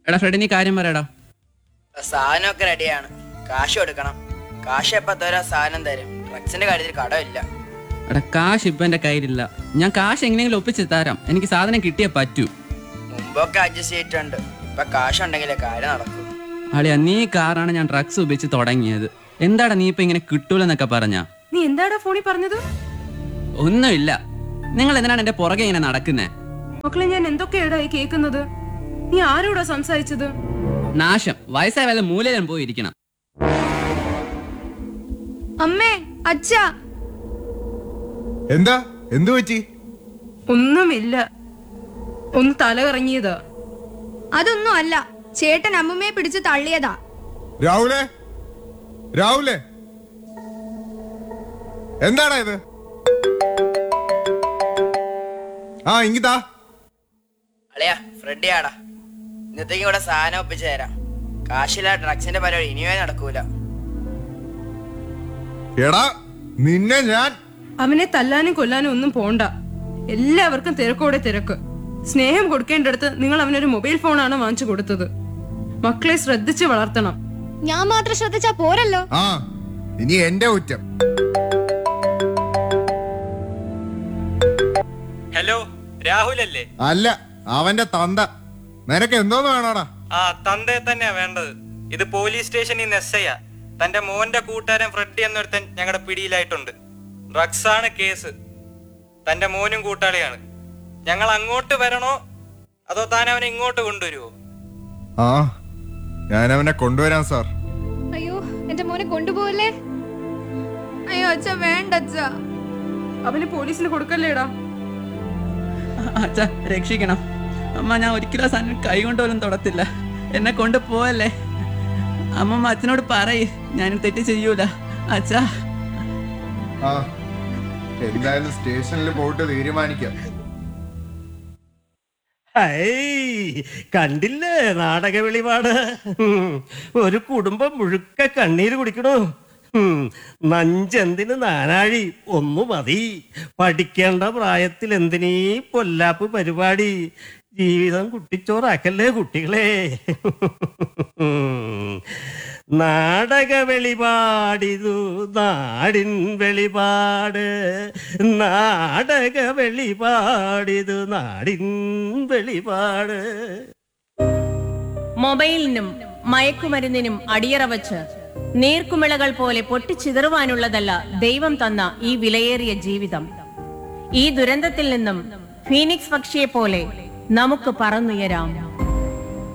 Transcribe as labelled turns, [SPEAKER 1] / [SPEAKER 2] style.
[SPEAKER 1] എടാ ഫ്രെഡി നീ കാര്യം പറയടാ
[SPEAKER 2] സാധനമൊക്കെ റെഡിയാണ് കാശ് കൊടുക്കണം കാശ് എപ്പോ തരാ സാധനം തരും ഡ്രഗ്സിന്റെ കാര്യത്തിൽ കടമില്ല
[SPEAKER 1] എടാ കാശ് ഇപ്പൊ എന്റെ കയ്യിലില്ല ഞാൻ കാശ് എങ്ങനെയെങ്കിലും ഒപ്പിച്ച് തരാം എനിക്ക് സാധനം കിട്ടിയേ പറ്റൂ
[SPEAKER 2] മുമ്പൊക്കെ അഡ്ജസ്റ്റ് ചെയ്തിട്ടുണ്ട് ഇപ്പൊ കാശ് ഉണ്ടെങ്കിലേ കാര്യം നടക്കൂ
[SPEAKER 1] അളിയ നീ കാറാണ് ഞാൻ ഡ്രഗ്സ് ഉപയോഗിച്ച് തുടങ്ങിയത് എന്താടാ നീ ഇപ്പൊ ഇങ്ങനെ കിട്ടൂലെന്നൊക്കെ പറഞ്ഞ
[SPEAKER 3] നീ എന്താടാ ഫോണിൽ പറഞ്ഞത്
[SPEAKER 1] ഒന്നുമില്ല നിങ്ങൾ എന്തിനാണ് എന്റെ പുറകെ ഇങ്ങനെ നടക്കുന്നേ
[SPEAKER 3] മക്കളെ ഞാൻ എന്തൊക്കെയാടാ ഈ കേൾക്കുന്നത് നീ ആരോടാ സംസാരിച്ചത്
[SPEAKER 1] നാശം വയസ്സായ വല്ല മൂലയിലും പോയിരിക്കണം
[SPEAKER 4] അമ്മേ അച്ഛാ
[SPEAKER 5] എന്താ എന്തു പറ്റി
[SPEAKER 3] ഒന്നുമില്ല ഒന്ന് തല കറങ്ങിയതാ
[SPEAKER 4] അതൊന്നും അല്ല ചേട്ടൻ അമ്മമ്മയെ പിടിച്ച് തള്ളിയതാ
[SPEAKER 5] രാഹുലേ രാഹുലേ എന്താടാ ഇത് ആ ഇങ്ങിതാ
[SPEAKER 2] അളിയാ ഫ്രെഡി ആടാ ഇന്നത്തേക്ക് ഇവിടെ സാധനം ഒപ്പിച്ചു തരാം കാശില്ല ഡ്രഗ്സിന്റെ പരിപാടി ഇനിയേ നടക്കൂല
[SPEAKER 5] എടാ നിന്നെ ഞാൻ
[SPEAKER 3] അവനെ തല്ലാനും കൊല്ലാനും ഒന്നും പോണ്ട എല്ലാവർക്കും തിരക്കോടെ തിരക്ക് സ്നേഹം കൊടുക്കേണ്ടടുത്ത് നിങ്ങൾ അവനൊരു മൊബൈൽ ഫോണാണ് വാങ്ങിച്ചു കൊടുത്തത് മക്കളെ ശ്രദ്ധിച്ച് വളർത്തണം
[SPEAKER 4] ഞാൻ മാത്രം ശ്രദ്ധിച്ചാ പോരല്ലോ
[SPEAKER 5] ആ ഇനി എന്റെ കുറ്റം
[SPEAKER 6] ഹലോ രാഹുൽ അല്ലേ
[SPEAKER 5] അല്ല അവന്റെ തന്ത നിനക്ക് എന്തോന്ന് വേണോടാ
[SPEAKER 6] ആ തന്തയെ തന്നെയാ വേണ്ടത് ഇത് പോലീസ് സ്റ്റേഷനിൽ നിന്ന് എസ് ഐയാ തന്റെ മോന്റെ കൂട്ടുകാരൻ ഫ്രെഡി എന്നൊരുത്തൻ ഞങ്ങളുടെ പിടിയിലായിട്ടുണ്ട് ഡ്രഗ്സ് ആണ് കേസ് തന്റെ മോനും കൂട്ടാളിയാണ് ഞങ്ങൾ അങ്ങോട്ട് വരണോ അതോ താൻ അവനെ ഇങ്ങോട്ട് കൊണ്ടുവരുമോ
[SPEAKER 5] ആ ഞാൻ അവനെ കൊണ്ടുവരാം സാർ
[SPEAKER 4] അയ്യോ എന്റെ മോനെ കൊണ്ടുപോകല്ലേ അയ്യോ അച്ഛ വേണ്ട അച്ഛ
[SPEAKER 3] അവന് പോലീസിന് കൊടുക്കല്ലേടാ
[SPEAKER 1] അച്ഛാ രക്ഷിക്കണം അമ്മ ഞാൻ ഒരിക്കലും ആ സാധനം കൈ കൊണ്ടുപോലും തൊടത്തില്ല എന്നെ കൊണ്ട് പോവല്ലേ അമ്മമ്മ അച്ഛനോട് പറയ് ഞാൻ തെറ്റ് ചെയ്യൂല അച്ഛാ
[SPEAKER 5] ആ എന്തായാലും സ്റ്റേഷനിൽ പോയിട്ട് തീരുമാനിക്കാം
[SPEAKER 7] ഹൈ കണ്ടില്ലേ നാടക വെളിപാട് ഉം. ഒരു കുടുംബം മുഴുക്ക കണ്ണീര് കുടിക്കണു ഉം. നഞ്ചെന്തിന് നാനാഴി ഒന്നു മതി പഠിക്കേണ്ട പ്രായത്തിൽ എന്തിനീ പൊല്ലാപ്പ് പരിപാടി ജീവിതം കുട്ടിച്ചോറാക്കല്ലേ കുട്ടികളെ ഉം. നാടക വെളിപാടിതു നാടിൻ വെളിപാട് നാടക വെളിപാടിതു നാടിൻ വെളിപാട്
[SPEAKER 8] മൊബൈലിനും മയക്കുമരുന്നിനും അടിയറ വച്ച് നീർക്കുമിളകൾ പോലെ പൊട്ടിച്ചിതറുവാനുള്ളതല്ല ദൈവം തന്ന ഈ വിലയേറിയ ജീവിതം ഈ ദുരന്തത്തിൽ നിന്നും ഫീനിക്സ് പക്ഷിയെ പോലെ നമുക്ക് പറന്നുയരാം